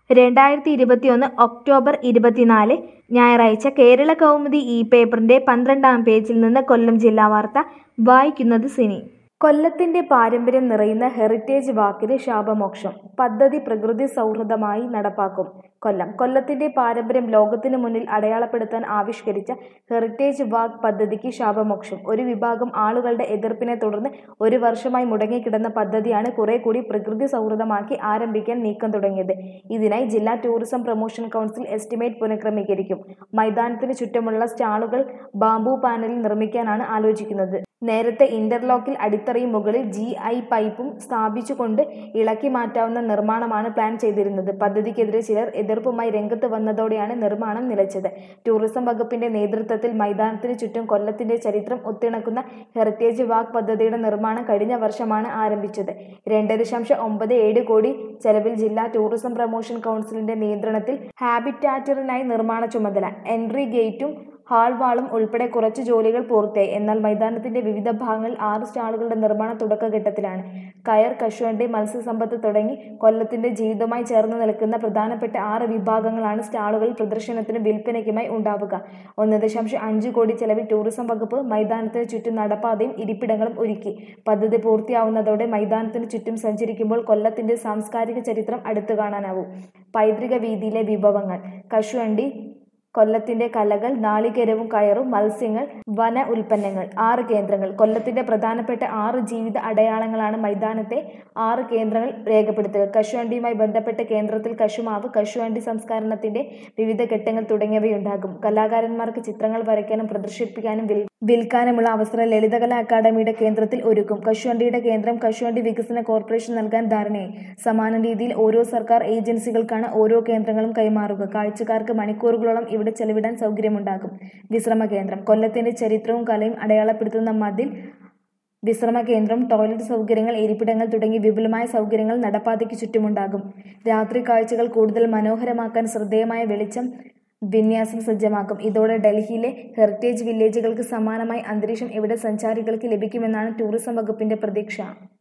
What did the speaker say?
രണ്ടായിരത്തി ഇരുപത്തിയൊന്ന് ഒക്ടോബർ ഇരുപത്തിനാല് ഞായറാഴ്ച കേരള കൗമുദി ഇ പേപ്പറിന്റെ പന്ത്രണ്ടാം പേജിൽ നിന്ന് കൊല്ലം ജില്ലാ വാർത്ത വായിക്കുന്നത് സിനി കൊല്ലത്തിന്റെ പാരമ്പര്യം നിറയുന്ന ഹെറിറ്റേജ് വാക്കിന് ശാപമോക്ഷം പദ്ധതി പ്രകൃതി സൗഹൃദമായി നടപ്പാക്കും കൊല്ലം കൊല്ലത്തിന്റെ പാരമ്പര്യം ലോകത്തിനു മുന്നിൽ അടയാളപ്പെടുത്താൻ ആവിഷ്കരിച്ച ഹെറിറ്റേജ് വാക്ക് പദ്ധതിക്ക് ശാപമോക്ഷം ഒരു വിഭാഗം ആളുകളുടെ എതിർപ്പിനെ തുടർന്ന് ഒരു വർഷമായി മുടങ്ങിക്കിടന്ന പദ്ധതിയാണ് കുറെ കൂടി പ്രകൃതി സൗഹൃദമാക്കി ആരംഭിക്കാൻ നീക്കം തുടങ്ങിയത് ഇതിനായി ജില്ലാ ടൂറിസം പ്രൊമോഷൻ കൗൺസിൽ എസ്റ്റിമേറ്റ് പുനഃക്രമീകരിക്കും മൈതാനത്തിന് ചുറ്റുമുള്ള സ്റ്റാളുകൾ ബാംബു പാനലിൽ നിർമ്മിക്കാനാണ് ആലോചിക്കുന്നത് നേരത്തെ ഇന്റർലോക്കിൽ അടിത്തറയും മുകളിൽ ജി ഐ പൈപ്പും സ്ഥാപിച്ചുകൊണ്ട് ഇളക്കി മാറ്റാവുന്ന നിർമ്മാണമാണ് പ്ലാൻ ചെയ്തിരുന്നത് പദ്ധതിക്കെതിരെ ചിലർ എതിർപ്പുമായി രംഗത്ത് വന്നതോടെയാണ് നിർമ്മാണം നിലച്ചത് ടൂറിസം വകുപ്പിന്റെ നേതൃത്വത്തിൽ മൈതാനത്തിന് ചുറ്റും കൊല്ലത്തിന്റെ ചരിത്രം ഒത്തിണക്കുന്ന ഹെറിറ്റേജ് വാക്ക് പദ്ധതിയുടെ നിർമ്മാണം കഴിഞ്ഞ വർഷമാണ് ആരംഭിച്ചത് രണ്ട് ദശാംശം ഒമ്പത് ഏഴ് കോടി ചെലവിൽ ജില്ലാ ടൂറിസം പ്രൊമോഷൻ കൗൺസിലിന്റെ നിയന്ത്രണത്തിൽ ഹാബിറ്റാറ്ററിനായി നിർമ്മാണ ചുമതല എൻട്രി ഗേറ്റും ഹാൾ വാളും ഉൾപ്പെടെ കുറച്ച് ജോലികൾ പൂർത്തിയായി എന്നാൽ മൈതാനത്തിന്റെ വിവിധ ഭാഗങ്ങളിൽ ആറ് സ്റ്റാളുകളുടെ നിർമ്മാണം തുടക്കഘട്ടത്തിലാണ് കയർ കശുവണ്ടി മത്സ്യസമ്പത്ത് തുടങ്ങി കൊല്ലത്തിന്റെ ജീവിതവുമായി ചേർന്ന് നിൽക്കുന്ന പ്രധാനപ്പെട്ട ആറ് വിഭാഗങ്ങളാണ് സ്റ്റാളുകളിൽ പ്രദർശനത്തിനും വിൽപ്പനയ്ക്കുമായി ഉണ്ടാവുക ഒന്ന് ദശാംശം അഞ്ച് കോടി ചെലവിൽ ടൂറിസം വകുപ്പ് മൈതാനത്തിന് ചുറ്റും നടപ്പാതയും ഇരിപ്പിടങ്ങളും ഒരുക്കി പദ്ധതി പൂർത്തിയാവുന്നതോടെ മൈതാനത്തിന് ചുറ്റും സഞ്ചരിക്കുമ്പോൾ കൊല്ലത്തിന്റെ സാംസ്കാരിക ചരിത്രം അടുത്തു കാണാനാവും പൈതൃക വീതിയിലെ വിഭവങ്ങൾ കശുവണ്ടി കൊല്ലത്തിന്റെ കലകൾ നാളികേരവും കയറും മത്സ്യങ്ങൾ വന ഉൽപ്പന്നങ്ങൾ ആറ് കേന്ദ്രങ്ങൾ കൊല്ലത്തിന്റെ പ്രധാനപ്പെട്ട ആറ് ജീവിത അടയാളങ്ങളാണ് മൈതാനത്തെ ആറ് കേന്ദ്രങ്ങൾ രേഖപ്പെടുത്തുക കശുവണ്ടിയുമായി ബന്ധപ്പെട്ട കേന്ദ്രത്തിൽ കശുമാവ് കശുവണ്ടി സംസ്കരണത്തിന്റെ വിവിധ ഘട്ടങ്ങൾ തുടങ്ങിയവയുണ്ടാകും കലാകാരന്മാർക്ക് ചിത്രങ്ങൾ വരയ്ക്കാനും പ്രദർശിപ്പിക്കാനും വിൽ വിൽക്കാനുമുള്ള അവസരം ലളിതകലാ അക്കാദമിയുടെ കേന്ദ്രത്തിൽ ഒരുക്കും കശുവണ്ടിയുടെ കേന്ദ്രം കശുവണ്ടി വികസന കോർപ്പറേഷൻ നൽകാൻ ധാരണയായി സമാന രീതിയിൽ ഓരോ സർക്കാർ ഏജൻസികൾക്കാണ് ഓരോ കേന്ദ്രങ്ങളും കൈമാറുക കാഴ്ചക്കാർക്ക് മണിക്കൂറുകളോളം ഇവിടെ ചെലവിടാൻ സൗകര്യമുണ്ടാകും വിശ്രമ കേന്ദ്രം കൊല്ലത്തിന്റെ ചരിത്രവും കലയും അടയാളപ്പെടുത്തുന്ന മതിൽ വിശ്രമ കേന്ദ്രം ടോയ്ലറ്റ് സൗകര്യങ്ങൾ ഇരിപ്പിടങ്ങൾ തുടങ്ങി വിപുലമായ സൗകര്യങ്ങൾ നടപ്പാതയ്ക്ക് ചുറ്റുമുണ്ടാകും രാത്രി കാഴ്ചകൾ കൂടുതൽ മനോഹരമാക്കാൻ ശ്രദ്ധേയമായ വെളിച്ചം വിന്യാസം സജ്ജമാക്കും ഇതോടെ ഡൽഹിയിലെ ഹെറിറ്റേജ് വില്ലേജുകൾക്ക് സമാനമായ അന്തരീക്ഷം ഇവിടെ സഞ്ചാരികൾക്ക് ലഭിക്കുമെന്നാണ് ടൂറിസം വകുപ്പിന്റെ പ്രതീക്ഷ